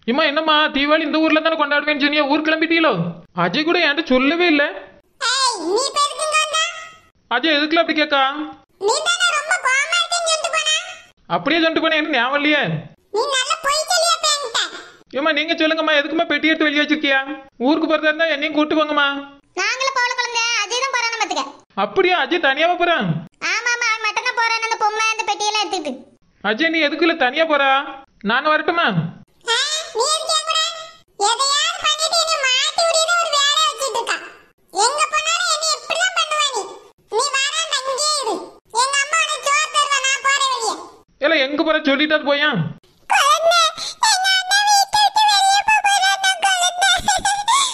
இம்மா என்னம்மா தீபாவளி இந்த ஊர்ல தானே கொண்டாடுவேன்னு சொன்னியா ஊர் கிளம்பிட்டீங்களோ அஜய் கூட என்கிட்ட சொல்லவே இல்லை ஏய் நீ பெருக்குங்க வந்தா அஜய் எதுக்குல அப்படி கேட்கா நீ தானே ரொம்ப கோவமா இருக்கேன்னு சொல்லிட்டு போனா அப்படியே சொல்லிட்டு போனேன் எனக்கு ஞாபகம் இல்லையே நீ நல்ல பொய் சொல்லியா பேங்கிட்ட ஏம்மா நீங்க சொல்லுங்கம்மா எதுக்குமா பெட்டி எடுத்து வெளியே வச்சிருக்கியா ஊருக்கு போறதா இருந்தா என்னையும் கூட்டு போங்கம்மா நாங்களும் போல குழந்தை அஜய் தான் போறானு பாத்துக்க அப்படியா அஜய் தனியாவா போறான் ஆமா ஆமா அவன் மட்டும் தான் போறான் அந்த பொம்மை அந்த பெட்டியெல்லாம் எடுத்துக்கிட்டு அஜய் நீ எதுக்குள்ள தனியா போறா நான் வரட்டுமா நீ இருக்கே கூட எதையாவது பண்ணிட்டு நீ மாட்டி விடுறது ஒரு வேலை வச்சிட்டு இருக்கா எங்க போனாலும் என்ன எப்படிலாம் பண்ணுவ நீ நீ வராம அங்கே இரு எங்க அம்மா உனக்கு சோறு தருவா நான் போற வெளியே இல்ல எங்க போற சொல்லிட்டா போயா குழந்தை எங்க அண்ணன் வீட்டை விட்டு வெளியே போறான் குழந்தை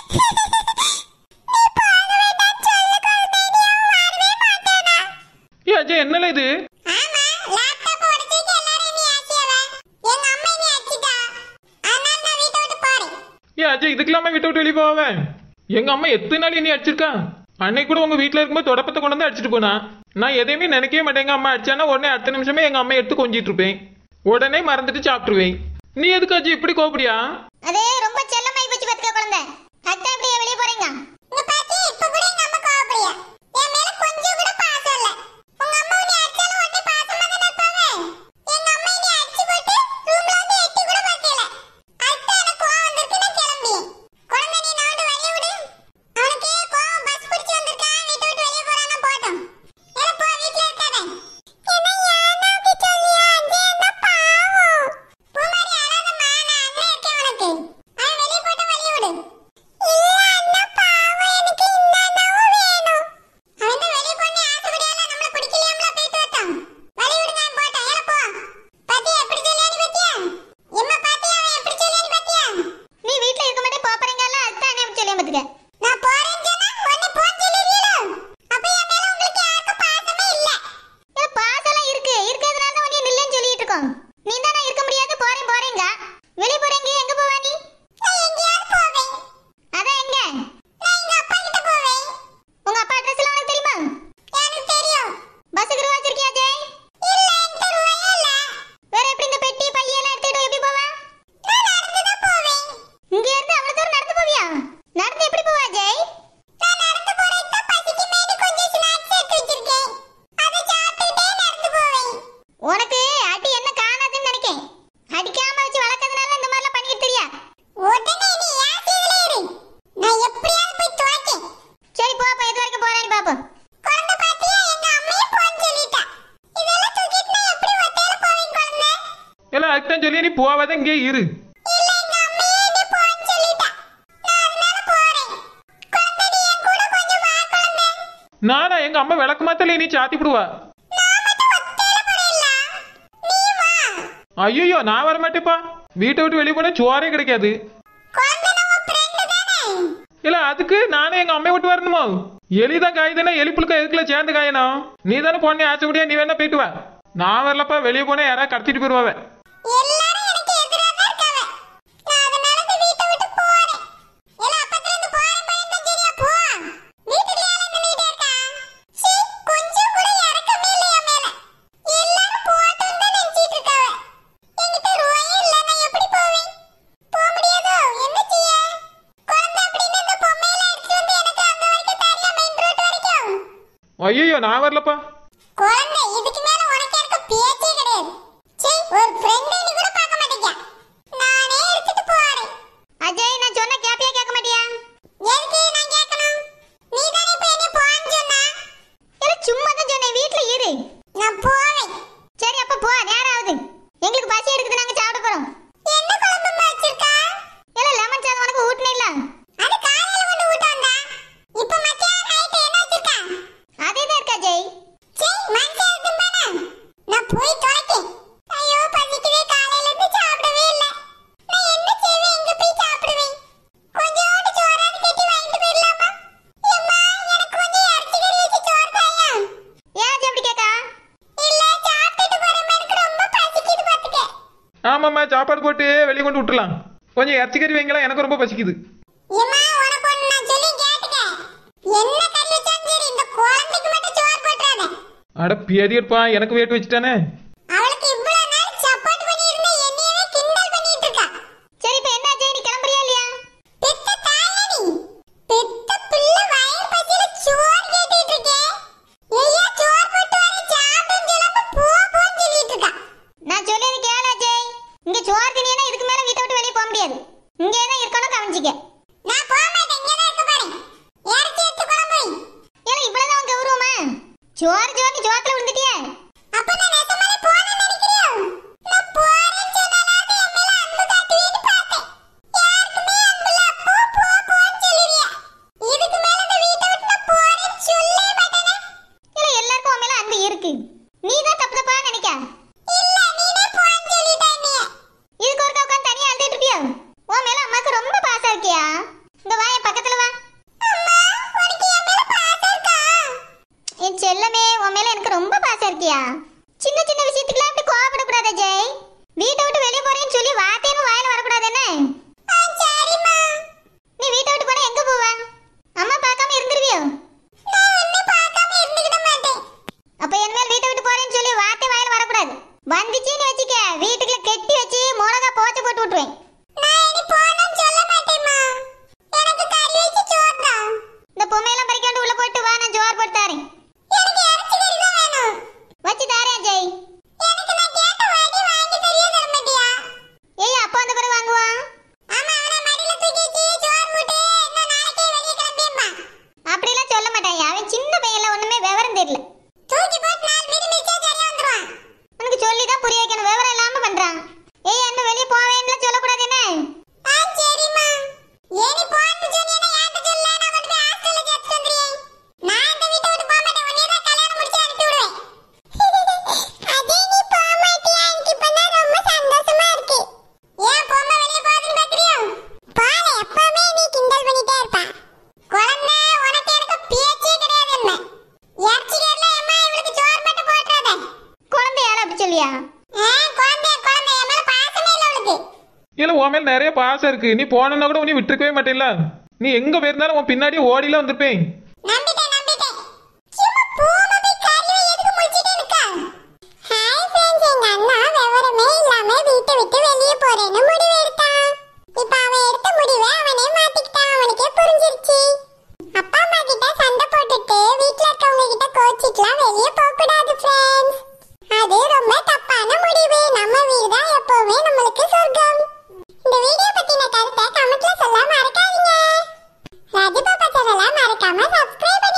நீ போக வேண்டாம் சொல்லு குழந்தை நீ வரவே மாட்டேனா ஏ அஜய் என்னல இது ஆமா லேப்டாப் உடைச்சிட்டு எல்லாரும் நீ ஆச்சியவ எங்க அம்மா நீ அடிச்சிட்டா அதனால நான் வீட்டை விட்டு போறேன் ஏ அஜய் இதுக்கெல்லாம விட்டு விட்டு வெளியே போவேன் எங்க அம்மா எத்தனை நாள் இனி அடிச்சிருக்கா அன்னைக்கு கூட உங்க வீட்டுல இருக்கும்போது தொடப்பத்தை கொண்டு வந்து அடிச்சிட்டு போனா நான் எதையுமே நினைக்கவே மாட்டேன் எங்க அம்மா அடிச்சானா உடனே அடுத்த நிமிஷமே எங்க அம்மா எடுத்து கொஞ்சிட்டு இருப்பேன் உடனே மறந்துட்டு சாப்பிட்டுருவேன் நீ எதுக்கு அஜய் இப்படி கோபடியா அதே ரொம்ப செல்லமாயி போச்சு பாத்துக்க குழந்தை அத்தை இப்படியே வெளியே போறீங்க இங்க பாத்தி இப்ப கூட எங்க அம்மா கோவப்படியா என் மேல கொஞ்சம் கூட பாசம் இல்ல உங்க அம்மா உன்னை அடிச்சாலும் உடனே பாசமா தானே இருப்பாங்க எங்க அம்மா நீ அடிச்சு போட்டு ரூம்ல வந்து எட்டி கூட பார்க்கல அத்தை எனக்கு கோவம் வந்திருக்கு நான் கிளம்பி குழந்தை நீ நவுண்டு வெளியே விடு அவனுக்கு கோவம் பஸ் பிடிச்சு வந்திருக்கான் வீட்டை விட்டு வெளியே போறானா போட்டும் ஏல போ வீட்ல இருக்காத என்ன யானா அப்படி சொல்லியா அஞ்சே என்ன பாவம் பூமாரி அழாதம்மா நான் அண்ணன் இருக்கேன் உனக்கு அவன் வெளியே போட்டு வெளியே விடு இல்ல அண்ணன் பாவம் எனக்கு இந்த அண்ணாவும் வேணும் அவன் தான் வெளியே போன்னு ஆசைப்படியால நம்மள பிடிக்கலையாம்ல போயிட்டு வரட்டும் வெளியே விடுங்க அவன் போட்டான் ஏல போ பாத்தியா எப்படி சொல்லியானி பாத்தியா எம்மா பாத்தியா அவன் எப்படி சொல்லியானி பாத்தியா நீ வீட்ல இருக்க மாட்டே போறீங்கல்ல அதுதான் என்ன எப்படி சொல்லியா பாத்துக்க நான் போறேன்னு சொன்னா உடனே போன்னு சொல்லிடுவீங்களோ அப்ப என் மேல உங்களுக்கு யாருக்கும் பாசமே இல்ல ஏ பாசம்லாம் இருக்கு இருக்கிறதுனால தான் உன்னை நில்லுன்னு சொல்லிட்டு இருக்கோம் நீ தானே இருக்க முடியாது போறேன் போறேங்க வெளிய போறேங்க எங்க போவா நீ நான் எங்கயாவது போவேன் அதான் எங்க நான் எங்க அப்பா கிட்ட போவேன் உங்க அப்பா அட்ரஸ் எல்லாம் உனக்கு தெரியுமா எனக்கு தெரியும் பஸ்ஸுக்கு ரூபா வச்சிருக்கியா ஜெய் இல்ல என்கிட்ட ரூபாயே இல்ல வேற எப்படி இந்த பெட்டி பையெல்லாம் எடுத்துட்டு எப்படி போவா நான் நடந்து தான் போவேன் இங்க இருந்து அவ்வளவு தூரம் நடந்து போவியா நடந்து எப்படி போவா ஜெய் நான் நடந்து போறேன் தான் பசிக்கு மேடு கொஞ்சம் ஸ்நாக்ஸ் எடுத்து வச்சிருக்கேன் அதை சாப்பிட்டுட்டே நடந்து போவேன் உனக்கு அடி என்ன காணாதுன்னு நினைக்கேன் அடிக்காம வச்சு வளர்க்கறதுனால இந்த மாதிரிலாம் பண்ணிட்டு தெரியா உடனே நீ ஏன் சீவிலே இரு நான் எப்படியாவது போய் துவைக்கேன் சரி போ அப்ப எது வரைக்கும் போறான்னு பாப்போம் குழந்தை பாத்தியா எங்க அம்மையே போன்னு சொல்லிட்டா இதெல்லாம் தூக்கிட்டு நான் எப்படி ஒத்தையில போவேன் குழந்தை இல்ல அதுதான் சொல்லி நீ போவாத இங்கே இரு இல்ல எங்க அம்மையே நீ போன்னு சொல்லிட்டா நான் அதனால போறேன் குழந்தை நீ என் கூட கொஞ்சம் வா குழந்தை நானா எங்க அம்மா விளக்கு மாத்தல நீ சாத்தி விடுவா நான் மட்டும் ஒத்தையில போறேன்ல நீ வா ஐயோ நான் வர மாட்டேப்பா வீட்டை விட்டு வெளியே போனா சோறே கிடைக்காது குழந்தை நம்ம ஃப்ரெண்ட் தானே இல்ல அதுக்கு நானே எங்க அம்மையை விட்டு வரணுமோ எலிதான் காயுதுன்னா எலி புழுக்க எதுக்குள்ள சேர்ந்து காயணும் நீ தானே போனே ஆசைப்படியா நீ வேணா போயிட்டு வா நான் வரலப்பா வெளியே போனா யாராவது கடத்திட்டு போயிருவாவே எல்லாரும் எனக்கு எதிரா தான் இருக்காங்க நான் அதனால இந்த வீட்டை விட்டு போறேன் எல்லாம் அப்பத்துல இருந்து போறேன் பையன் சரியா போ வீட்டுல யாரும் நின்னுட்டே இருக்கா சீ கொஞ்சம் கூட இறக்கமே இல்ல என் மேல எல்லாரும் போட்டோம் தான் நினைச்சிட்டு இருக்காங்க என்கிட்ட ரூபாயே இல்ல நான் எப்படி போவேன் போக முடியாதோ என்ன செய்ய குழந்தை அப்படின்னு இந்த பொம்மையில எடுத்துட்டு வந்து எனக்கு அங்க வரைக்கும் தரியா மெயின் ரோட் வரைக்கும் ஐயோ நான் வரலப்பா குழந்தை இதுக்கு மேல உனக்கு எனக்கு பேச்சே கிடையாது சீ ஒரு ஃப்ரெண்ட் நீ கூட பார்க்க மாட்டீங்க நானே எடுத்துட்டு போறேன் அஜய் நான் சொன்ன கேப்பியா கேட்க மாட்டியா எதுக்கு நான் கேட்கணும் நீ தானே இப்ப என்ன போன்னு சொன்னா இல்ல சும்மா தான் சொன்னேன் வீட்ல இரு நான் போவேன் சரி அப்ப போ நேரம் ஆகுது எங்களுக்கு பசி எடுக்குது நாங்க சாப்பிட போறோம் என்ன குழம்பு வச்சிருக்கா இல்ல லெமன் சாதம் உனக்கு ஊட்டுனே இல்ல அது காலையில கொண்டு ஊட்ட வந்தா இப்ப மத்தியானம் நைட் என்ன வச்சிருக்கா அதே தான் இருக்கா ஜெய் ஜெய் மனுஷன் திம்பானா நான் போய் துவைக்கேன் ஐயோ பசிக்குதே காலையில இருந்து சாப்பிடவே இல்ல நான் என்ன செய்வேன் எங்க போய் சாப்பிடுவேன் கொஞ்சோண்டு சோறாவது கட்டி வாங்கிட்டு போயிடலாமா அம்மா எனக்கு கொஞ்சம் இறைச்சி கறி வச்சு சோறு தாயா ஏன் அப்படி கேக்கா இல்ல சாப்பிட்டுட்டு போறேன் எனக்கு ரொம்ப பசிக்குது பாத்துக்க ஆமாம்மா சாப்பாடு போட்டு வெளியே கொண்டு விட்டுலாம் கொஞ்சம் இறச்சிக்கறி வைங்களா எனக்கு ரொம்ப பசிக்குது ஏம்மா உனக்கு ஒண்ணு நான் சொல்லி கேட்டுக்க என்ன கறி வச்சாலும் சரி இந்த குழந்தைக்கு மட்டும் சோறு போட்டுறாத அட பேதியப்பா எனக்கு வேட்டு வச்சுட்டானே அவளுக்கு இவ்வளவு நாள் சப்போர்ட் பண்ணியிருந்த என்னையவே கிண்டல் பண்ணிட்டு இருக்கா சரி இப்ப என்ன சோறு சோறு சோத்துல விழுந்துட்டியே அப்ப நான் நெசமாலே போறேன்னு நினைக்கிறியோ நான் போறேன்னு சொன்னாலாவது என் மேல அன்பு காட்டுவீன்னு பார்த்தேன் யாருக்குமே அன்புல போ போ போன்னு சொல்லுவியா இதுக்கு மேல இந்த வீட்டை விட்டு நான் போறேன்னு சொல்லவே மாட்டேனே இல்ல எல்லாருக்கும் உன் மேல அன்பு இருக்கு நீ தான் தப்பு தப்பா நினைக்க இல்ல நீனே போன்னு சொல்லிட்டே நீ இதுக்கு ஒருக்கா உட்காந்து தனியா அழுதுட்டு இருப்பியோ உன் மேல அம்மாக்கு ரொம்ப பாசம் இருக்கியா இந்த வா என் பக்கத்துல வா அம்மா உனக்கு என் மேல பாசம் இருக்கா என் செல்லமே உன் மேல எனக்கு ரொம்ப பாசம் இருக்கியா சின்ன சின்ன விஷயத்துக்குலாம் இப்படி கோவப்படக்கூடாது ஜெய் வீட்டை விட்டு வெளியே போறேன்னு சொல்லி வார்த்தையும் வாயில வரக்கூடாது என்ன சரிம்மா நீ வீட்டை விட்டு போனா எங்க போவ அம்மா பார்க்காம இருந்துருவியோ நான் ஒண்ணு பார்க்காம இருந்துக்கிட மாட்டேன் அப்ப என் மேல் வீட்டை விட்டு போறேன்னு சொல்லி வார்த்தை வாயில வரக்கூடாது வந்துச்சுன்னு வச்சுக்க வீட்டுக்குள்ள கெட்டி வச்சு மிளகா போச்சு போட்டு விட்டுருவேன் நான் இனி போகணும்னு சொல்ல மாட்டேம்மா எனக்கு கறி வச்சு சோறு தான் இந்த பொம்மையெல்லாம் பறிக்காண்டு உள்ள போட்டு வா நான் ஜோர் போட்டு தரேன் எனக்கு இறைச்சி கறி தான் வேணும் வச்சு தரேன் ஜெய் எனக்கு நான் கேட்ட வாங்கி வாங்கி தெரிய தர மாட்டியா ஏய் அப்பா அந்த பிறகு வாங்குவான் ஆமா அவனை மடியில தூக்கி வச்சு சோறு போட்டு இன்னும் நாளைக்கே வெளியே கிளம்பியம்மா அப்படிலாம் சொல்ல மாட்டான் அவன் சின்ன பையன்ல ஒண்ணுமே விவரம் தெரியல தூக்கி போட்டு நாலு மீதி மிச்சா சரியா வந்துருவான் உனக்கு சொல்லி தான் புரிய வைக்கணும் விவரம் இல்லாம பண்றான் ஏய் அண்ணன் வெளிய போவேன்னு சொல்லக்கூடாது என்ன ஆ சரிம்மா ஏனி போன்னு சொன்னீனா யார்ட்ட சொல்ல நான் கொண்டு போய் ஹாஸ்டல்ல சேர்த்து வந்துறேன் நான் இந்த வீட்டை விட்டு போக மாட்டேன் உன்னைய தான் கல்யாணம் முடிச்சு அனுப்பி விடுவேன் அதே நீ போக மாட்டியா எனக்கு இப்பதான் ரொம்ப சந்தோஷமா இருக்கு ஏன் பொம்மை வெளிய போகுதுன்னு பாக்குறியோ பாரு எப்பவுமே நீ கிண்டல் பண்ணிட்டே இருப்பா குழந்தை உனக்கு எனக்கு பேச்சே கிடையாது என்ன இறைச்சிகள்ல அம்மா இவளுக்கு சோறு மட்டும் போட்டுறாத குழந்தையால அப்படி சொல்லியா குழந்தை குழந்தை என் மேல பாசமே இல்ல அவளுக்கு இல்ல உன் மேல நிறைய பாசம் இருக்கு நீ போனா கூட உன்னை விட்டுருக்கவே மாட்டேல்ல நீ எங்க போயிருந்தாலும் உன் பின்னாடி ஓடிலாம் வந்திருப்பேன் நம்பிட்டேன் நம்பிட்டேன் சும்மா போன போய் காரியமா எதுக்கு முடிச்சிட்டே இருக்கா ஹாய் ஃப்ரெண்ட்ஸ் எங்க அண்ணா விவரமே இல்லாம வீட்டை விட்டு வெளியே போறேன்னு முடிவு எடுத்தான் இப்ப அவன் எடுத்த முடிவை அவனே மாத்திக்கிட்டான் அவனுக்கே புரிஞ்சிருச்சு அப்பா அம்மா கிட்ட சண்டை போட்டுட்டு வீட்ல இருக்கவங்க கிட்ட கோச்சிட்டுலாம் வெளியே போக கூடாது ஃப்ரெண்ட்ஸ் அது ரொம்ப தப்பான முடிவு நம்ம வீடு தான் எப்பவுமே நம்மளுக்கு சொர்க்கம் இந்த வீடியோ பத்தின கருத்தை கமெண்ட்ல சொல்ல மறக்காதீங்க ராஜபாபா சேனலை மறக்காம சப்ஸ்கிரைப்